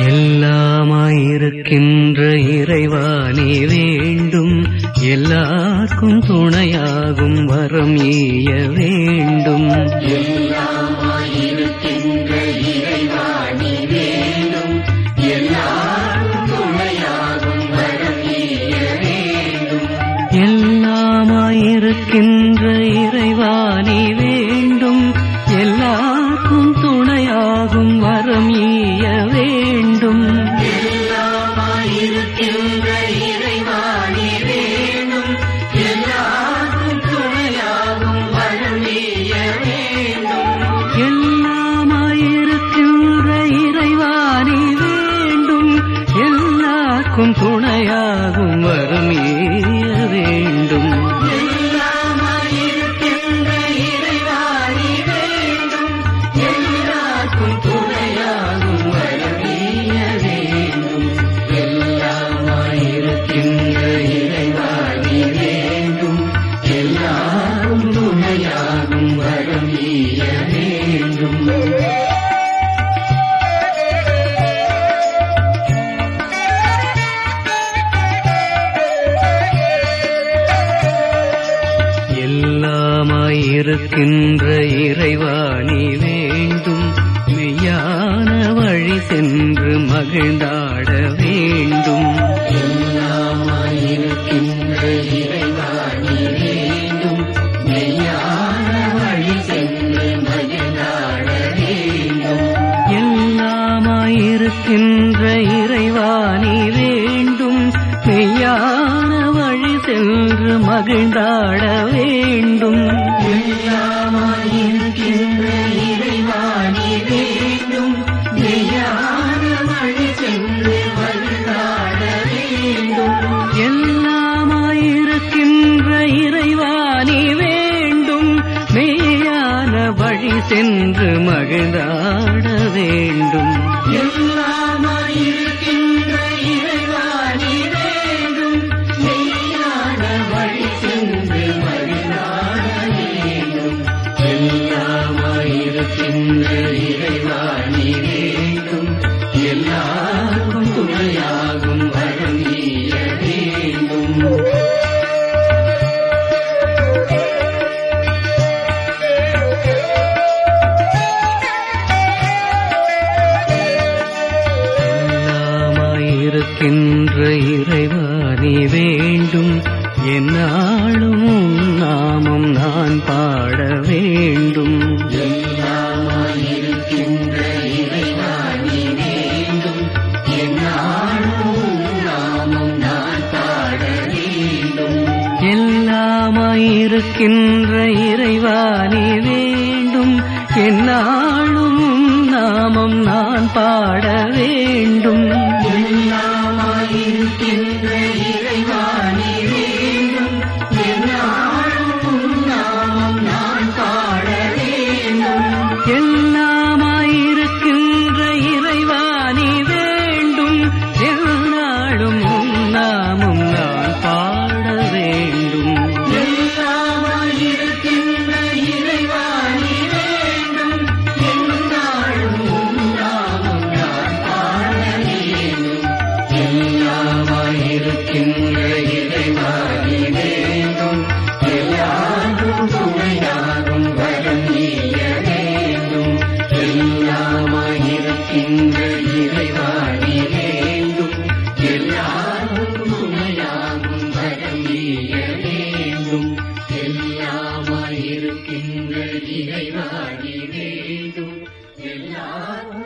எல்லாமாயிருக்கின்ற இறைவா நீ வேண்டும் எல்லாருக்கும் துணையாகும் வரம் ஈய வேண்டும் எல்லாமாயிருக்கின்ற இறைவா நீ வேண்டும் எல்லாருக்கும் துணையாகும் வரம் ஈய வேண்டும் எல்லாமாயிருக்கின்ற இறைவா நீ வேண்டும் எல்லாருக்கும் துணையாகும் வரம் ஈய வேண்டும் எல்லாமாயிருக்கின்ற இறைவா நீ வேண்டும் எல்லாருக்கும் துணையாகும் வரம் ஈய வேண்டும் எல்லாமாயிருக்கின்ற இறைவா நீ வேண்டும் எல்லாருக்கும் துணையாகும் வரம் ஈய வேண்டும் எல்லாமாயிருக்கின்ற இறைவா நீ வேண்டும் எல்லாருக்கும் துணையாகும் வரம் ஈய வேண்டும் எல்லாமாயிருக்கின்ற இறைவா நீ வேண்டும் எல்லாரும் துணையாகும் வரம் ஈய வேண்டும் எல்லாமாயிருக்கின்ற இறைவா நீ வேண்டும் மெய்யான வழி சென்று மகிழ்ந்தாட வேண்டும் எல்லாமாயிருக்கின்ற இறைவா நீ வேண்டும் மெய்யான வழி சென்று மகிழ்ந்தாட வேண்டும் எல்லாமாயிருக்கின்ற இறைவா நீ வேண்டும் மெய்யான வழி சென்று மகிழ்ந்தாட வேண்டும் எல்லாமாயிருக்கின்ற இறைவா நீ வேண்டும் மெய்யான வழி சென்று மகிழ்ந்தாட வேண்டும் எல்லாமாயிருக்கின்ற இறைவா நீ வேண்டும் மெய்யான வழி சென்று மகிழ்ந்தாட வேண்டும் எல்லாமாயிருக்கின்ற இறைவா நீ வேண்டும் மெய்யான வழி சென்று மகிழ்ந்தாட வேண்டும் எல்லாமாயிருக்கின்ற இறைவா நீ வேண்டும் எல்லாருக்கும் துணையாகும் வரம் ஈய வேண்டும் எல்லாமாயிருக்கின்ற இறைவா நீ வேண்டும் என்னாலும் உன் நாமம் நான் பாட வேண்டும் எல்லாமாயிருக்கின்ற இறைவா நீ வேண்டும் என்னாலும் நாமம் நான் பாட வேண்டும் எல்லாமாயிருக்கின்ற இறைவா நீ வேண்டும் என்னாலும் உன் நாமம் நான் பாட வேண்டும் எல்லாமாயிருக்கின்ற இறைவா நீ வேண்டும் என்னாலும் நாமம் நான் பாட வேண்டும் எல்லாமாயிருக்கின்ற இறைவா நீ வேண்டும் எந்நாளும் உன் நாமம் நான் பாட வேண்டும் எல்லாமாயிருக்கின்ற இறைவா நீ வேண்டும் எந்நாளும் உன் நாமம் நான் பாட வேண்டும் எல்லாமாயிருக்கின்ற இறைவா நீ வேண்டும் எல்லாரும் துணையாகும் வரம் ஈய வேண்டும் எல்லாமாயிருக்கின்ற இறைவா நீ வேண்டும் எல்லாரும் துணையாகும் வரம் ஈய வேண்டும் எல்லாமாயிருக்கின்ற இறைவா நீ வேண்டும் எல்லாரும்